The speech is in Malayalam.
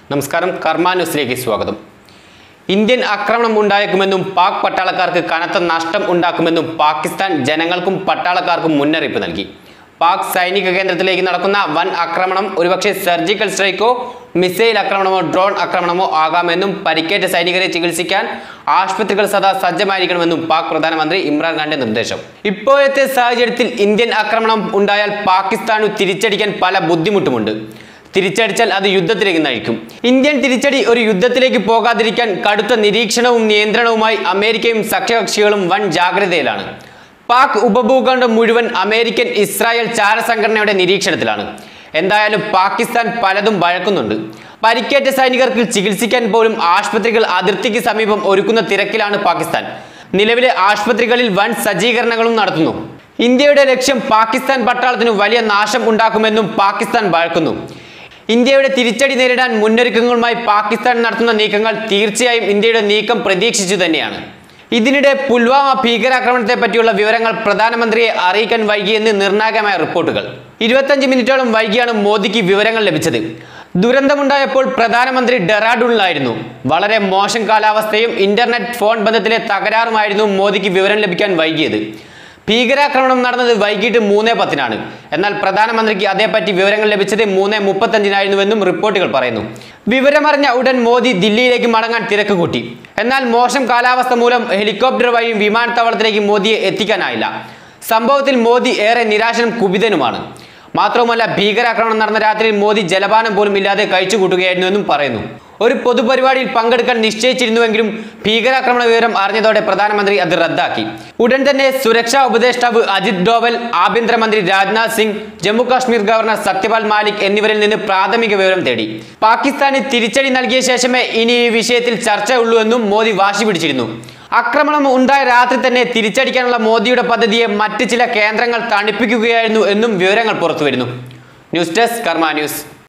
നമസ്കാരം കർമ്മ ന്യൂസിലേക്ക് സ്വാഗതം ഇന്ത്യൻ ആക്രമണം ഉണ്ടായേക്കുമെന്നും പാക് പട്ടാളക്കാർക്ക് കനത്ത നഷ്ടം ഉണ്ടാക്കുമെന്നും പാകിസ്ഥാൻ ജനങ്ങൾക്കും പട്ടാളക്കാർക്കും മുന്നറിയിപ്പ് നൽകി പാക് സൈനിക കേന്ദ്രത്തിലേക്ക് നടക്കുന്ന വൻ ആക്രമണം ഒരുപക്ഷെ സർജിക്കൽ സ്ട്രൈക്കോ മിസൈൽ ആക്രമണമോ ഡ്രോൺ ആക്രമണമോ ആകാമെന്നും പരിക്കേറ്റ സൈനികരെ ചികിത്സിക്കാൻ ആശുപത്രികൾ സദാ സജ്ജമായിരിക്കണമെന്നും പാക് പ്രധാനമന്ത്രി ഇമ്രാൻഖാന്റെ നിർദ്ദേശം ഇപ്പോഴത്തെ സാഹചര്യത്തിൽ ഇന്ത്യൻ ആക്രമണം ഉണ്ടായാൽ പാകിസ്ഥാനു തിരിച്ചടിക്കാൻ പല ബുദ്ധിമുട്ടുമുണ്ട് തിരിച്ചടിച്ചാൽ അത് യുദ്ധത്തിലേക്ക് നയിക്കും ഇന്ത്യൻ തിരിച്ചടി ഒരു യുദ്ധത്തിലേക്ക് പോകാതിരിക്കാൻ കടുത്ത നിരീക്ഷണവും നിയന്ത്രണവുമായി അമേരിക്കയും സഖ്യകക്ഷികളും വൻ ജാഗ്രതയിലാണ് പാക് ഉപഭൂഖണ്ഡം മുഴുവൻ അമേരിക്കൻ ഇസ്രായേൽ ചാരസംഘടനയുടെ നിരീക്ഷണത്തിലാണ് എന്തായാലും പാകിസ്ഥാൻ പലതും വഴക്കുന്നുണ്ട് പരിക്കേറ്റ സൈനികർക്ക് ചികിത്സിക്കാൻ പോലും ആശുപത്രികൾ അതിർത്തിക്ക് സമീപം ഒരുക്കുന്ന തിരക്കിലാണ് പാകിസ്ഥാൻ നിലവിലെ ആശുപത്രികളിൽ വൻ സജ്ജീകരണങ്ങളും നടത്തുന്നു ഇന്ത്യയുടെ ലക്ഷ്യം പാകിസ്ഥാൻ പട്ടാളത്തിന് വലിയ നാശം ഉണ്ടാക്കുമെന്നും പാകിസ്ഥാൻ വഴക്കുന്നു ഇന്ത്യയുടെ തിരിച്ചടി നേരിടാൻ മുന്നൊരുക്കങ്ങളുമായി പാകിസ്ഥാൻ നടത്തുന്ന നീക്കങ്ങൾ തീർച്ചയായും ഇന്ത്യയുടെ നീക്കം പ്രതീക്ഷിച്ചു തന്നെയാണ് ഇതിനിടെ പുൽവാമ ഭീകരാക്രമണത്തെ പറ്റിയുള്ള വിവരങ്ങൾ പ്രധാനമന്ത്രിയെ അറിയിക്കാൻ വൈകിയെന്ന് നിർണായകമായ റിപ്പോർട്ടുകൾ ഇരുപത്തഞ്ച് മിനിറ്റോളം വൈകിയാണ് മോദിക്ക് വിവരങ്ങൾ ലഭിച്ചത് ദുരന്തമുണ്ടായപ്പോൾ പ്രധാനമന്ത്രി ഡെറാഡൂണിലായിരുന്നു വളരെ മോശം കാലാവസ്ഥയും ഇന്റർനെറ്റ് ഫോൺ ബന്ധത്തിലെ തകരാറുമായിരുന്നു മോദിക്ക് വിവരം ലഭിക്കാൻ വൈകിയത് ഭീകരാക്രമണം നടന്നത് വൈകിട്ട് മൂന്ന് പത്തിനാണ് എന്നാൽ പ്രധാനമന്ത്രിക്ക് അതേപ്പറ്റി വിവരങ്ങൾ ലഭിച്ചത് മൂന്ന് മുപ്പത്തഞ്ചിനായിരുന്നുവെന്നും റിപ്പോർട്ടുകൾ പറയുന്നു വിവരമറിഞ്ഞ ഉടൻ മോദി ദില്ലിയിലേക്ക് മടങ്ങാൻ തിരക്ക് കൂട്ടി എന്നാൽ മോശം കാലാവസ്ഥ മൂലം ഹെലികോപ്റ്റർ വഴിയും വിമാനത്താവളത്തിലേക്ക് മോദിയെ എത്തിക്കാനായില്ല സംഭവത്തിൽ മോദി ഏറെ നിരാശനും കുപിതനുമാണ് മാത്രവുമല്ല ഭീകരാക്രമണം നടന്ന രാത്രിയിൽ മോദി ജലപാനം പോലും ഇല്ലാതെ കഴിച്ചു കൂട്ടുകയായിരുന്നുവെന്നും പറയുന്നു ഒരു പൊതുപരിപാടിയിൽ പങ്കെടുക്കാൻ നിശ്ചയിച്ചിരുന്നുവെങ്കിലും ഭീകരാക്രമണ വിവരം അറിഞ്ഞതോടെ പ്രധാനമന്ത്രി അത് റദ്ദാക്കി ഉടൻ തന്നെ സുരക്ഷാ ഉപദേഷ്ടാവ് അജിത് ഡോവൽ ആഭ്യന്തരമന്ത്രി രാജ്നാഥ് സിംഗ് ജമ്മു കാശ്മീർ ഗവർണർ സത്യപാൽ മാലിക് എന്നിവരിൽ നിന്ന് പ്രാഥമിക വിവരം തേടി പാകിസ്ഥാന് തിരിച്ചടി നൽകിയ ശേഷമേ ഇനി ഈ വിഷയത്തിൽ ചർച്ച ഉള്ളൂ എന്നും മോദി വാശി പിടിച്ചിരുന്നു ആക്രമണം ഉണ്ടായ രാത്രി തന്നെ തിരിച്ചടിക്കാനുള്ള മോദിയുടെ പദ്ധതിയെ മറ്റ് ചില കേന്ദ്രങ്ങൾ തണുപ്പിക്കുകയായിരുന്നു എന്നും വിവരങ്ങൾ പുറത്തുവരുന്നു ന്യൂസ് ഡെസ്ക് കർമ്മ ന്യൂസ്